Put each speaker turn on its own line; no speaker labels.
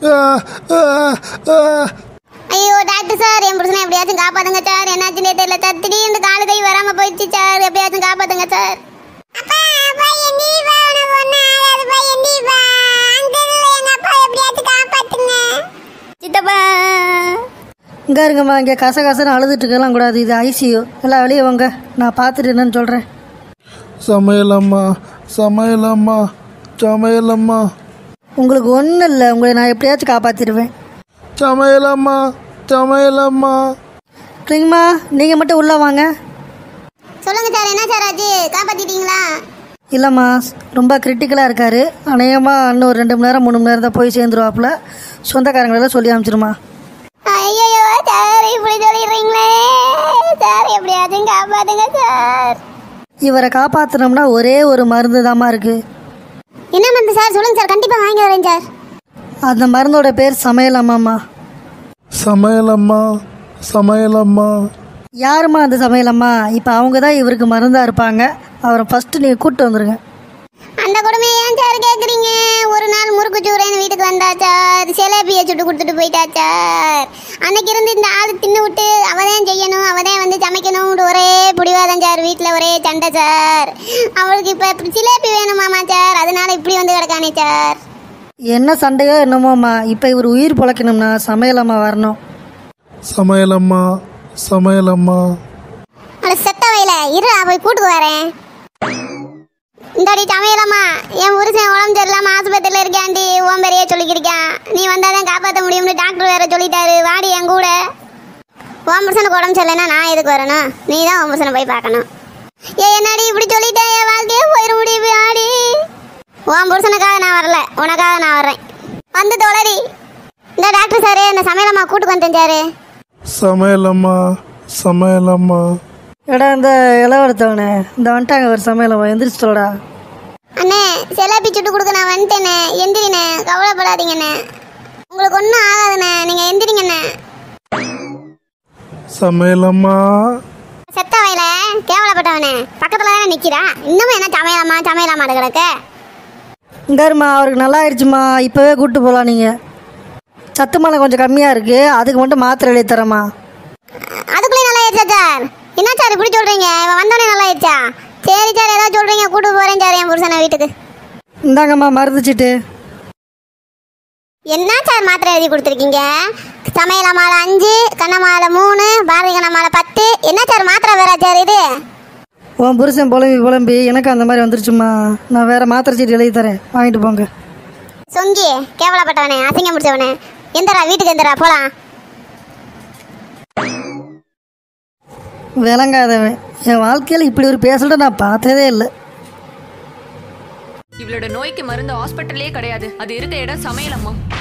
ஐயோ doctor sir என் புருஷனை எப்படியாச்சும் காப்பாத்துங்க சார் என்னாச்சுன்னே தெரியல சார் திடீர்னு காலு கை வராம போயிடுச்சு சார் எப்படியாச்சும் காப்பாத்துங்க சார் சித்தப்பா
இங்கே இருங்கம்மா இங்கே கச கசன்னு அழுதுட்டு இருக்கலாம் கூடாது இது ஐசியூ எல்லாம் வெளியே வாங்க நான் பார்த்துட்டு என்னன்னு சொல்கிறேன்
சமையலம்மா சமையலம்மா சமையலம்மா
உங்களுக்கு ஒன்றும் இல்லை உங்களை நான் எப்படியாச்சும் காப்பாற்றிடுவேன்
சமையலம்மா சமையலம்மா
சரிங்கம்மா நீங்கள் மட்டும் உள்ளே வாங்க
சொல்லுங்க சார் என்ன சார் ஆச்சு காப்பாத்திட்டீங்களா
இல்லைம்மா ரொம்ப கிரிட்டிக்கலாக இருக்கார் அநேகமாக இன்னும் ஒரு ரெண்டு மணி நேரம் மூணு மணி நேரம் தான் போய் சேர்ந்துருவாப்புல சொந்தக்காரங்களெல்லாம் சொல்லி அனுப்பிச்சிருமா
ஐயோ சார் இப்படி சொல்லிடுறீங்களே சார் எப்படியாச்சும் காப்பாத்துங்க சார்
இவரை காப்பாற்றினோம்னா ஒரே ஒரு மருந்து தாம்மா இருக்குது
என்ன மருந்து சார் சொல்லுங்க சார் கண்டிப்பா வாங்கி வரேன் சார்
அந்த மருந்தோட பேர் சமையல் அம்மாம்மா
சமையலம்மா சமையலம்மா
யாரும்மா அந்த சமையலம்மா இப்போ அவங்க தான் இவருக்கு மருந்தாக இருப்பாங்க அவரை ஃபஸ்ட்டு நீங்கள் கூப்பிட்டு வந்துருங்க
அந்த கொடுமையை ஏன் சார் கேக்குறீங்க ஒரு நாள் முறுக்கு சூரன் வீட்டுக்கு வந்தா சார் சிலேபியை சுட்டு கொடுத்துட்டு போயிட்டா சார் அன்னைக்கு இருந்து இந்த ஆள் தின்னு விட்டு அவதான் செய்யணும் அவதான் வந்து சமைக்கணும்னு ஒரே பிடிவாதம் சார் வீட்டில் ஒரே சண்டை சார் அவளுக்கு இப்போ சிலேபி வேணுமாமா சார் அதனால இப்படி வந்து கிடக்கானே சார்
என்ன சண்டையோ என்னமோம்மா இப்போ இவர் உயிர் பொழைக்கணும்னா சமையலம்மா வரணும்
சமையலம்மா சமையலம்மா
அவளை செத்த வயல இரு நான் போய் கூட்டுக்கு வரேன் இந்தாடி சமையலம்மா என் புருஷன் உடம்பு சரியில்லாம ஆஸ்பத்திரியில் இருக்காண்டி உன் பெரிய சொல்லிக்கிருக்கான் நீ வந்தாதான் காப்பாற்ற முடியும்னு டாக்டர் வேற சொல்லிட்டாரு வாடி என் கூட உன் புருஷனுக்கு உடம்பு சரியில்லைன்னா நான் எதுக்கு வரணும் நீ தான் உன் புருஷனை போய் பார்க்கணும் ஏ என்னடி இப்படி சொல்லிட்டேன் என் வாழ்க்கையே போயிட முடியும் ஆடி உன் புருஷனுக்காக நான் வரல உனக்காக நான் வர்றேன் வந்து தொலைடி இந்த டாக்டர் சாரு இந்த சமையலம்மா கூட்டுக்கு வந்தேன் சாரு
சமையலம்மா சமையலம்மா
எடா இந்த இளவரத்தவனே இந்த வந்துட்டாங்க ஒரு சமையலம்மா எந்திரிச்சு சொல்லடா
அண்ணே செலாப்பி சுட்டு கொடுக்க நான் வந்துட்டேனே எந்திரிண்ணே கவலைப்படாதீங்கண்ணே உங்களுக்கு ஒன்றும் ஆகாதுண்ணே நீங்கள் எந்திரிங்கண்ணே
சமையலம்மா
செத்த வயல கேவலப்பட்டவனே பக்கத்தில் தானே நிற்கிறா இன்னமும் என்ன சமையலாமா சமையலாமாடு கிடக்க
இங்காருமா அவருக்கு நல்லா ஆயிடுச்சுமா இப்போவே கூப்பிட்டு போகலாம் நீங்கள் சத்து மலை கொஞ்சம் கம்மியாக இருக்குது அதுக்கு மட்டும் மாத்திரை எழுதி தரேம்மா
அதுக்குள்ளே நல்லா ஆயிடுச்சா சார் என்ன சார் இப்படி சொல்கிறீங்க இவன் வந்தோடனே நல்லா ஆயிடுச்சா சரி சார் ஏதோ சொல்கிறீங்க கூட்டு போகிறேன் சார் என் புருஷனை வீட்டுக்கு
இந்தாங்கம்மா மருந்துச்சிட்டு
என்ன சார் மாத்திரை எழுதி கொடுத்துருக்கீங்க சமையல மாலை அஞ்சு கண்ண மாலை மூணு பாரதி கண்ண மாலை பத்து என்ன சார் மாத்திரை வேற சார் இது
உன் புருஷன் புலம்பி புலம்பி எனக்கு அந்த மாதிரி வந்துருச்சுமா நான் வேறு மாத்திரை சீட்டு எழுதி தரேன் வாங்கிட்டு போங்க
சொங்கி கேவலப்பட்டவனே அசிங்கம் முடிச்சவனே எந்தரா வீட்டுக்கு எந்தரா போலாம்
விளங்காதவன் என் வாழ்க்கையில் இப்படி ஒரு பேசல நான் பார்த்ததே இல்லை
இவளோட நோய்க்கு மருந்து ஹாஸ்பிட்டலே கிடையாது அது இருக்க இடம் சமையலம்மா